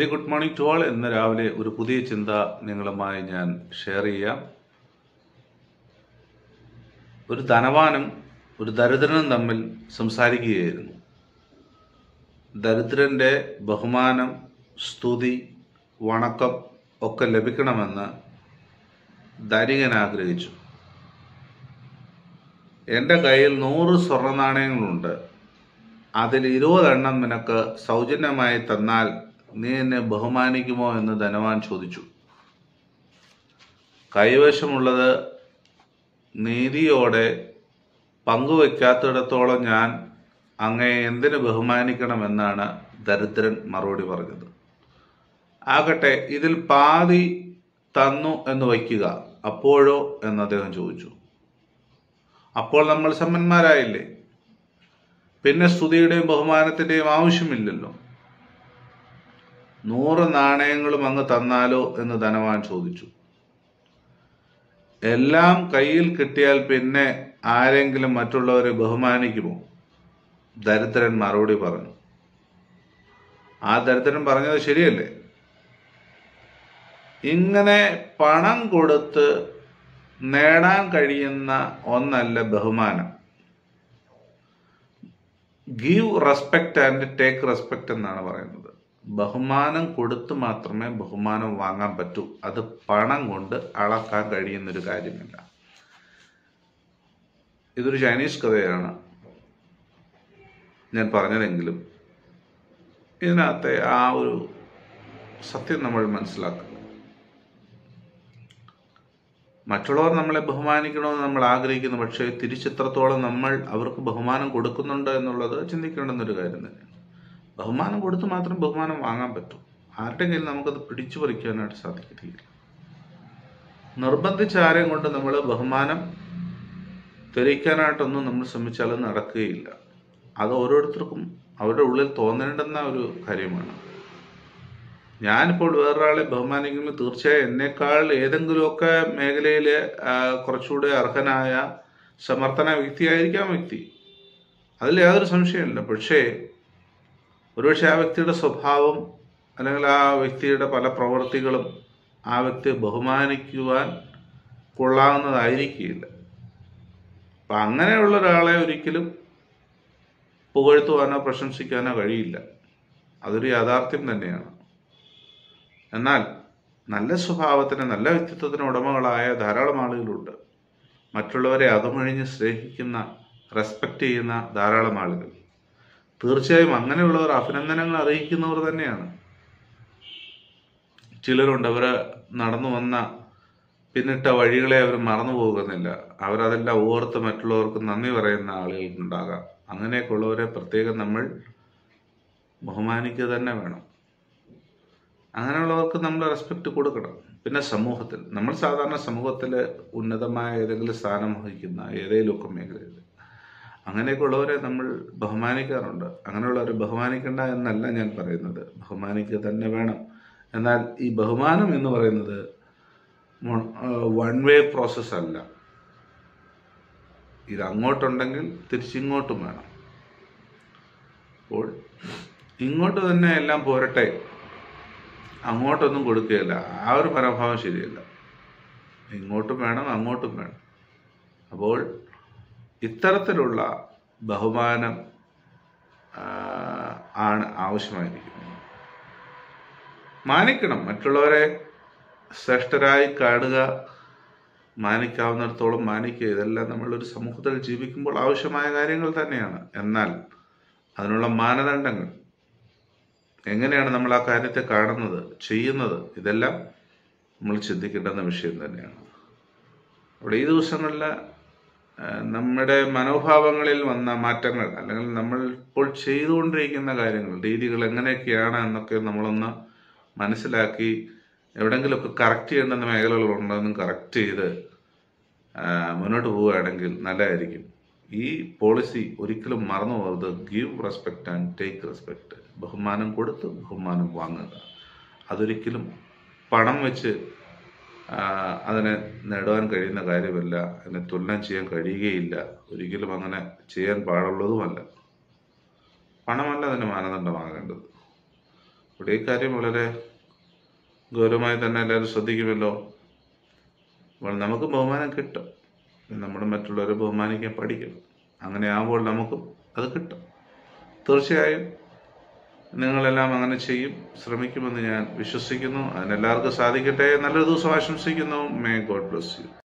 very good morning to all ഇന്ന് രാവിലെ ഒരു പുതിയ ചിന്ത നിങ്ങളുമായി ഞാൻ ഷെയർ ചെയ്യാം ഒരു ധനവാനും ഒരു ദരിദ്രനും തമ്മിൽ സംസാരിക്കുകയായിരുന്നു ദരിദ്രന്റെ ബഹുമാനം സ്തുതി വണക്കം ഒക്കെ ലഭിക്കണമെന്ന് ധനികൻ ആഗ്രഹിച്ചു എൻ്റെ കയ്യിൽ നൂറ് സ്വർണ്ണ നാണയങ്ങളുണ്ട് അതിൽ ഇരുപതെണ്ണം നിനക്ക് സൗജന്യമായി തന്നാൽ നീ എന്നെ ബഹുമാനിക്കുമോ എന്ന് ധനവാൻ ചോദിച്ചു കൈവശമുള്ളത് നീതിയോടെ പങ്കുവയ്ക്കാത്തിടത്തോളം ഞാൻ അങ്ങയെ എന്തിനു ബഹുമാനിക്കണമെന്നാണ് ദരിദ്രൻ മറുപടി പറഞ്ഞത് ആകട്ടെ ഇതിൽ പാതി തന്നു എന്ന് വയ്ക്കുക അപ്പോഴോ എന്ന് അദ്ദേഹം ചോദിച്ചു അപ്പോൾ നമ്മൾ സമ്പന്മാരായില്ലേ പിന്നെ സ്തുതിയുടെയും ബഹുമാനത്തിന്റെയും ആവശ്യമില്ലല്ലോ നൂറ് നാണയങ്ങളും അങ്ങ് തന്നാലോ എന്ന് ധനവാൻ ചോദിച്ചു എല്ലാം കയ്യിൽ കിട്ടിയാൽ പിന്നെ ആരെങ്കിലും മറ്റുള്ളവരെ ബഹുമാനിക്കുമോ ദരിദ്രൻ മറുപടി പറഞ്ഞു ആ ദരിദ്രൻ പറഞ്ഞത് ശരിയല്ലേ ഇങ്ങനെ പണം കൊടുത്ത് നേടാൻ കഴിയുന്ന ഒന്നല്ല ബഹുമാനം give respect and take respect എന്നാണ് പറയുന്നത് ബഹുമാനം കൊടുത്ത് മാത്രമേ ബഹുമാനം വാങ്ങാൻ പറ്റൂ അത് പണം കൊണ്ട് അളക്കാൻ കഴിയുന്ന ഒരു കാര്യമല്ല ഇതൊരു ചൈനീസ് കഥയാണ് ഞാൻ പറഞ്ഞതെങ്കിലും ഇതിനകത്തെ ആ ഒരു സത്യം നമ്മൾ മനസ്സിലാക്കുക മറ്റുള്ളവർ നമ്മളെ ബഹുമാനിക്കണമെന്ന് നമ്മൾ ആഗ്രഹിക്കുന്നു പക്ഷേ തിരിച്ചെത്രത്തോളം നമ്മൾ അവർക്ക് ബഹുമാനം കൊടുക്കുന്നുണ്ട് എന്നുള്ളത് ചിന്തിക്കേണ്ടുന്ന ഒരു കാര്യം തന്നെയാണ് ബഹുമാനം കൊടുത്ത് മാത്രം ബഹുമാനം വാങ്ങാൻ പറ്റും ആരുടെ കയ്യിൽ നമുക്കത് പിടിച്ചു പറിക്കാനായിട്ട് സാധിക്കത്തില്ല നിർബന്ധിച്ച ആരെയും കൊണ്ട് നമ്മൾ ബഹുമാനം തെളിയിക്കാനായിട്ടൊന്നും നമ്മൾ ശ്രമിച്ചാൽ അത് നടക്കുകയില്ല അത് ഓരോരുത്തർക്കും അവരുടെ ഉള്ളിൽ തോന്നേണ്ടുന്ന ഒരു കാര്യമാണ് ഞാനിപ്പോൾ വേറൊരാളെ ബഹുമാനിക്കുമ്പോൾ തീർച്ചയായും എന്നേക്കാൾ ഏതെങ്കിലുമൊക്കെ മേഖലയിൽ കുറച്ചുകൂടെ അർഹനായ സമർത്ഥന വ്യക്തിയായിരിക്കാം വ്യക്തി അതിൽ യാതൊരു സംശയമില്ല പക്ഷേ ഒരുപക്ഷെ ആ വ്യക്തിയുടെ സ്വഭാവം അല്ലെങ്കിൽ ആ വ്യക്തിയുടെ പല പ്രവൃത്തികളും ആ വ്യക്തിയെ ബഹുമാനിക്കുവാൻ കൊള്ളാവുന്നതായിരിക്കില്ല അപ്പം അങ്ങനെയുള്ള ഒരാളെ ഒരിക്കലും പുകഴ്ത്തുവാനോ പ്രശംസിക്കാനോ കഴിയില്ല അതൊരു യാഥാർത്ഥ്യം തന്നെയാണ് എന്നാൽ നല്ല സ്വഭാവത്തിന് നല്ല വ്യക്തിത്വത്തിന് ഉടമകളായ ധാരാളം ആളുകളുണ്ട് മറ്റുള്ളവരെ അകമഴിഞ്ഞ് സ്നേഹിക്കുന്ന റെസ്പെക്റ്റ് ചെയ്യുന്ന ധാരാളം ആളുകൾ തീർച്ചയായും അങ്ങനെയുള്ളവർ അഭിനന്ദനങ്ങൾ അറിയിക്കുന്നവർ തന്നെയാണ് ചിലരുണ്ട് അവർ നടന്നു വന്ന പിന്നിട്ട വഴികളെ അവർ മറന്നു പോകുന്നില്ല അവരതെല്ലാം ഓർത്ത് മറ്റുള്ളവർക്ക് നന്ദി പറയുന്ന ആളുകൾക്കുണ്ടാകാം അങ്ങനെയൊക്കെ ഉള്ളവരെ പ്രത്യേകം നമ്മൾ ബഹുമാനിക്കുക തന്നെ വേണം അങ്ങനെയുള്ളവർക്ക് നമ്മൾ റെസ്പെക്റ്റ് കൊടുക്കണം പിന്നെ സമൂഹത്തിൽ നമ്മൾ സാധാരണ സമൂഹത്തിൽ ഉന്നതമായ ഏതെങ്കിലും സ്ഥാനം വഹിക്കുന്ന ഏതെങ്കിലുമൊക്കെ മേഖലയിൽ അങ്ങനെയൊക്കെ ഉള്ളവരെ നമ്മൾ ബഹുമാനിക്കാറുണ്ട് അങ്ങനെയുള്ളവരെ ബഹുമാനിക്കണ്ട എന്നല്ല ഞാൻ പറയുന്നത് ബഹുമാനിക്കുക തന്നെ വേണം എന്നാൽ ഈ ബഹുമാനം എന്ന് പറയുന്നത് വൺ വേ പ്രോസസ് അല്ല ഇത് അങ്ങോട്ടുണ്ടെങ്കിൽ തിരിച്ചിങ്ങോട്ടും വേണം അപ്പോൾ ഇങ്ങോട്ട് തന്നെ എല്ലാം പോരട്ടെ അങ്ങോട്ടൊന്നും കൊടുക്കുകയില്ല ആ ഒരു മനോഭാവം ശരിയല്ല ഇങ്ങോട്ടും വേണം അങ്ങോട്ടും വേണം അപ്പോൾ ഇത്തരത്തിലുള്ള ബഹുമാനം ആണ് ആവശ്യമായിരിക്കുന്നത് മാനിക്കണം മറ്റുള്ളവരെ ശ്രേഷ്ഠരായി കാണുക മാനിക്കാവുന്നിടത്തോളം മാനിക്കുക ഇതെല്ലാം നമ്മളൊരു സമൂഹത്തിൽ ജീവിക്കുമ്പോൾ ആവശ്യമായ കാര്യങ്ങൾ തന്നെയാണ് എന്നാൽ അതിനുള്ള മാനദണ്ഡങ്ങൾ എങ്ങനെയാണ് നമ്മൾ ആ കാര്യത്തെ കാണുന്നത് ചെയ്യുന്നത് ഇതെല്ലാം നമ്മൾ ചിന്തിക്കേണ്ടുന്ന വിഷയം തന്നെയാണ് അവിടെ ഈ ദിവസങ്ങളിൽ നമ്മുടെ മനോഭാവങ്ങളിൽ വന്ന മാറ്റങ്ങൾ അല്ലെങ്കിൽ നമ്മൾ ഇപ്പോൾ ചെയ്തുകൊണ്ടിരിക്കുന്ന കാര്യങ്ങൾ രീതികൾ എങ്ങനെയൊക്കെയാണ് എന്നൊക്കെ നമ്മളൊന്ന് മനസ്സിലാക്കി എവിടെങ്കിലുമൊക്കെ കറക്റ്റ് ചെയ്യേണ്ടുന്ന മേഖലകളുണ്ടെന്നും കറക്റ്റ് ചെയ്ത് മുന്നോട്ട് പോവുകയാണെങ്കിൽ നല്ലതായിരിക്കും ഈ പോളിസി ഒരിക്കലും മറന്നു പോകരുത് give respect and take respect ബഹുമാനം കൊടുത്ത് ബഹുമാനം വാങ്ങുക അതൊരിക്കലും പണം വെച്ച് അതിനെ നേടുവാൻ കഴിയുന്ന കാര്യമല്ല അതിനെ തുലനം ചെയ്യാൻ കഴിയുകയില്ല ഒരിക്കലും അങ്ങനെ ചെയ്യാൻ പാടുള്ളതുമല്ല പണമല്ല അതിന് മാനദണ്ഡമാകേണ്ടത് ഇവിടെ ഈ കാര്യം വളരെ ഗൗരവമായി തന്നെ എല്ലാവരും ശ്രദ്ധിക്കുമല്ലോ അപ്പോൾ നമുക്ക് ബഹുമാനം കിട്ടും നമ്മൾ മറ്റുള്ളവരെ ബഹുമാനിക്കാൻ പഠിക്കണം അങ്ങനെ ആകുമ്പോൾ നമുക്കും അത് കിട്ടും തീർച്ചയായും നിങ്ങളെല്ലാം അങ്ങനെ ചെയ്യും ശ്രമിക്കുമെന്ന് ഞാൻ വിശ്വസിക്കുന്നു അതിനെല്ലാവർക്കും സാധിക്കട്ടെ നല്ലൊരു ദിവസം ആശംസിക്കുന്നു മേ ഗോഡ് ബ്ലസ് യു